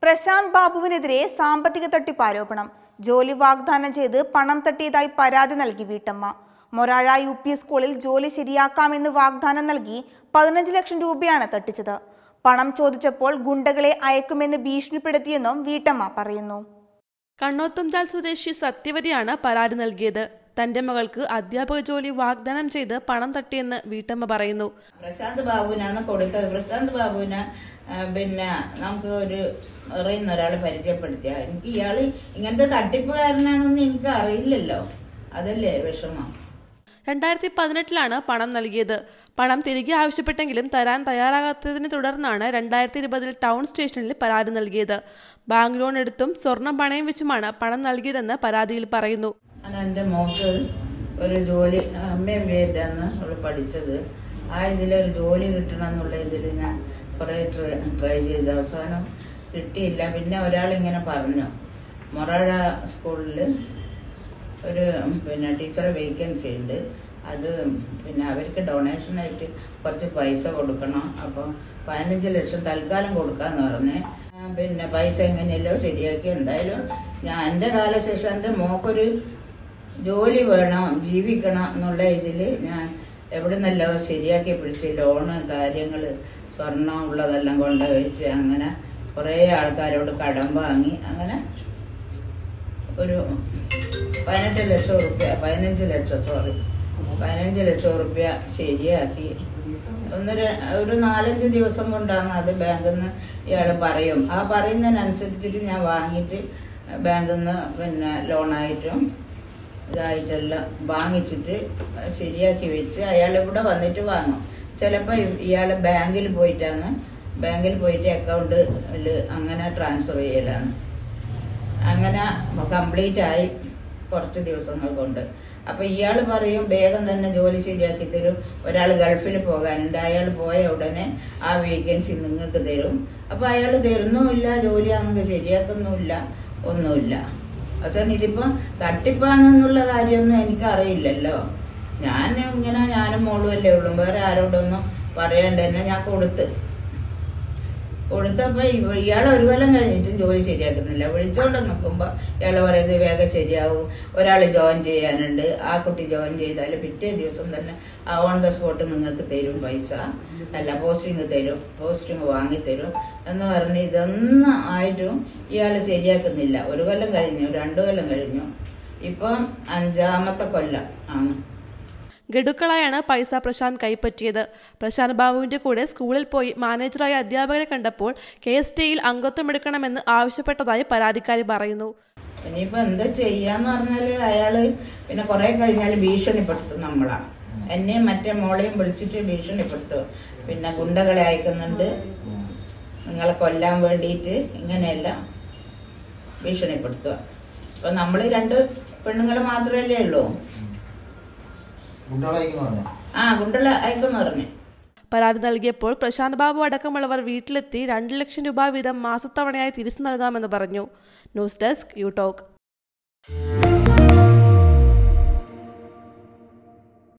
പ്രശാന്ത് ബാബുവിനെതിരെ സാമ്പത്തിക തട്ടിപ്പ് ആരോപണം ജോലി വാഗ്ദാനം ചെയ്ത് പണം തട്ടിയതായി പരാതി നൽകി വീട്ടമ്മ മൊരാഴ യു പി സ്കൂളിൽ ജോലി ശരിയാക്കാമെന്ന് വാഗ്ദാനം നൽകി പതിനഞ്ച് ലക്ഷം രൂപയാണ് തട്ടിച്ചത് പണം ചോദിച്ചപ്പോൾ ഗുണ്ടകളെ അയക്കുമെന്ന് ഭീഷണിപ്പെടുത്തിയെന്നും വീട്ടമ്മ പറയുന്നു കണ്ണോത്തുംചാൽ സ്വദേശി സത്യവതിയാണ് പരാതി നൽകിയത് തന്റെ മകൾക്ക് അധ്യാപക ജോലി വാഗ്ദാനം ചെയ്ത് പണം തട്ടിയെന്ന് വീട്ടമ്മ പറയുന്നു പ്രശാന്ത് ബാബുവിനാണ് കൊടുത്തത് പ്രശാന്ത് ബാബുവിന് ആ, പിന്നെ നമുക്ക് ഒരു അറിയുന്ന ഒരാൾ പരിചയപ്പെടുത്തിയ എനിക്ക് ഇയാള് ഇങ്ങനത്തെ തട്ടിപ്പുകാരനാണെന്ന് എനിക്ക് അറിയില്ലല്ലോ അതല്ലേ വിഷമം രണ്ടായിരത്തി പതിനെട്ടിലാണ് പണം നൽകിയത് പണം തിരികെ ആവശ്യപ്പെട്ടെങ്കിലും തരാൻ തയ്യാറാകാത്തതിനെ തുടർന്നാണ് രണ്ടായിരത്തി ഇരുപതിൽ ടൗൺ സ്റ്റേഷനിൽ പരാതി നൽകിയത് ബാങ്ക് ലോൺ എടുത്തും സ്വർണം പണയം വെച്ചുമാണ് പണം നൽകിയതെന്ന് പരാതിയിൽ പറയുന്നു ഞാൻ എൻ്റെ മോക്ക് ഒരു ജോലി അമ്മയും പേരിലാണ് അവൾ പഠിച്ചത് ആ ഇതിലൊരു ജോലി കിട്ടണം എന്നുള്ള ഇതിൽ ഞാൻ കുറേ ട്രൈ ട്രൈ ചെയ്ത് അവസാനം കിട്ടിയില്ല പിന്നെ ഒരാളിങ്ങനെ പറഞ്ഞു മൊറാഴ സ്കൂളിൽ ഒരു പിന്നെ ടീച്ചർ വേക്കൻസി ഉണ്ട് അത് പിന്നെ അവർക്ക് ഡൊണേഷനായിട്ട് കുറച്ച് പൈസ കൊടുക്കണം അപ്പോൾ പതിനഞ്ച് ലക്ഷം തൽക്കാലം കൊടുക്കാന്ന് പറഞ്ഞ് ആ, പിന്നെ പൈസ എങ്ങനെയല്ലോ ശരിയാക്കി എന്തായാലും ഞാൻ എൻ്റെ കാലശേഷം എൻ്റെ മോക്കൊരു ജോലി വേണം ജീവിക്കണം എന്നുള്ള ഇതിൽ ഞാൻ എവിടെ നിന്നല്ലോ ശരിയാക്കി പിടിച്ച് ലോണ് കാര്യങ്ങൾ സ്വർണം ഉള്ളതെല്ലാം കൊണ്ട് വെച്ച് അങ്ങനെ കുറേ ആൾക്കാരോട് കടം വാങ്ങി അങ്ങനെ ഒരു പതിനെട്ട് ലക്ഷം റുപ്യ പതിനഞ്ച് ലക്ഷം സോറി പതിനഞ്ച് ലക്ഷം റുപ്യ ശരിയാക്കി ഒന്നൊരു ഒരു നാലഞ്ച് ദിവസം കൊണ്ടാണ് അത് ബാങ്കിൽ നിന്ന് ഇയാൾ പറയും ആ പറയുന്നതിനനുസരിച്ചിട്ട് ഞാൻ വാങ്ങിയിട്ട് ബാങ്കിൽ നിന്ന് പിന്നെ ലോണായിട്ടും ഇതായിട്ടെല്ലാം വാങ്ങിച്ചിട്ട് ശരിയാക്കി വെച്ച് അയാൾ ഇവിടെ വന്നിട്ട് വാങ്ങും ചിലപ്പോൾ ഇയാൾ ബാങ്കിൽ പോയിട്ടാണ് ബാങ്കിൽ പോയിട്ട് അക്കൗണ്ടിൽ അങ്ങനെ ട്രാൻസ്ഫർ ചെയ്യലാണ് അങ്ങനെ കംപ്ലീറ്റ് ആയി കുറച്ച് ദിവസങ്ങൾ കൊണ്ട് അപ്പൊ ഇയാൾ പറയും വേഗം തന്നെ ജോലി ശരിയാക്കി തരും ഒരാൾ ഗൾഫിൽ പോകാനുണ്ട് അയാൾ പോയ ഉടനെ ആ വേക്കൻസി നിങ്ങൾക്ക് തരും അപ്പൊ അയാൾ തരുന്നുമില്ല ജോലിയാണെങ്കിൽ ശരിയാക്കുന്നുമില്ല ഒന്നുമില്ല അവസാനം ഇതിപ്പോ തട്ടിപ്പാണെന്നുള്ള കാര്യമൊന്നും എനിക്ക് അറിയില്ലല്ലോ ഞാൻ ഇങ്ങനെ ഞാനും മോളും അല്ലേ ഉള്ളൂ വേറെ ആരോടൊന്നും പറയണ്ട എന്നെ ഞാൻ കൊടുത്ത് കൊടുത്തപ്പോ ഇവ- ഇയാൾ ഒരു കൊല്ലം കഴിഞ്ഞിട്ടും ജോലി ശരിയാക്കുന്നില്ല വിളിച്ചോണ്ട് നിൽക്കുമ്പോ ഇയാൾ പറയുന്നത് വേഗം ശരിയാവും ഒരാൾ ജോയിൻ ചെയ്യാനുണ്ട് ആ കുട്ടി ജോയിൻ ചെയ്താൽ പിറ്റേ ദിവസം തന്നെ ആ ഓൺ ദ സ്പോട്ട് നിങ്ങൾക്ക് തരും പൈസ അല്ല പോസ്റ്റിംഗ് തരും പോസ്റ്റിംഗ് വാങ്ങിത്തരും എന്ന് പറഞ്ഞ് ഇതൊന്നും ആയിട്ടും ഇയാൾ ശരിയാക്കുന്നില്ല ഒരു കൊല്ലം കഴിഞ്ഞു രണ്ടു കൊല്ലം കഴിഞ്ഞു ഇപ്പം അഞ്ചാമത്തെ കൊല്ലം ആണ് ഗഡുക്കളായാണ് പൈസ പ്രശാന്ത് കൈപ്പറ്റിയത് പ്രശാന്ത് ബാബുവിന്റെ കൂടെ സ്കൂളിൽ പോയി മാനേജറായ അധ്യാപകരെ കണ്ടപ്പോൾ കെ എസ് ടിയിൽ അംഗത്വം എടുക്കണമെന്ന് ആവശ്യപ്പെട്ടതായി പരാതിക്കാരി പറയുന്നു ഇനിയിപ്പോ എന്താ ചെയ്യാന്ന് പറഞ്ഞാല് അയാള് പിന്നെ കുറെ കഴിഞ്ഞാല് ഭീഷണിപ്പെടുത്തും നമ്മളാ എന്നെയും മറ്റേ മോളെയും വിളിച്ചിട്ട് ഭീഷണിപ്പെടുത്തും പിന്നെ ഗുണ്ടകളെ അയക്കുന്നുണ്ട് നിങ്ങളെ കൊല്ലാൻ വേണ്ടിയിട്ട് ഇങ്ങനെയെല്ലാം ഭീഷണിപ്പെടുത്തുക അപ്പൊ നമ്മള് രണ്ട് പെണ്ണുങ്ങൾ മാത്രമല്ലേ ഉള്ളൂ ഗുണ്ടകളായിരിക്കും പറഞ്ഞു ആ ഗുണ്ടകളെ അയക്കുമെന്ന് പറഞ്ഞു പരാതി നൽകിയപ്പോൾ പ്രശാന്ത് ബാബു അടക്കമുള്ളവർ വീട്ടിലെത്തി രണ്ട് ലക്ഷം രൂപ വീതം മാസത്തവണയായി തിരിച്ചു നൽകാമെന്ന് പറഞ്ഞു ന്യൂസ് ഡെസ്ക് യു ടോക്ക്